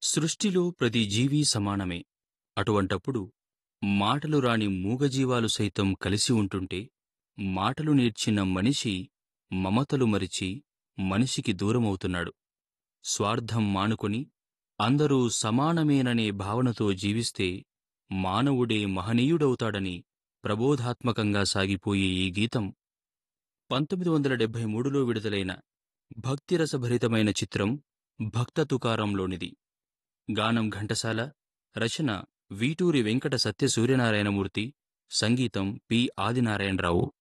సృష్టిలో ప్రతి జీవీ సమానమే అటువంటప్పుడు మాటలు రాని మూగజీవాలు సైతం కలిసి ఉంటుంటే మాటలు నేర్చిన మనిషి మమతలు మరిచి మనిషికి దూరమవుతున్నాడు స్వార్థం మానుకొని అందరూ సమానమేననే భావనతో జీవిస్తే మానవుడే మహనీయుడవుతాడని ప్రబోధాత్మకంగా సాగిపోయే ఈ గీతం పంతొమ్మిది వందల డెబ్భై మూడులో విడుదలైన భక్తిరసభరితమైన చిత్రం భక్త తుకారంలోనిది గానం ఘంటసాల రచన వీటూరి వెంకట సత్య సూర్యనారాయణమూర్తి సంగీతం పి ఆదినారాయణరావు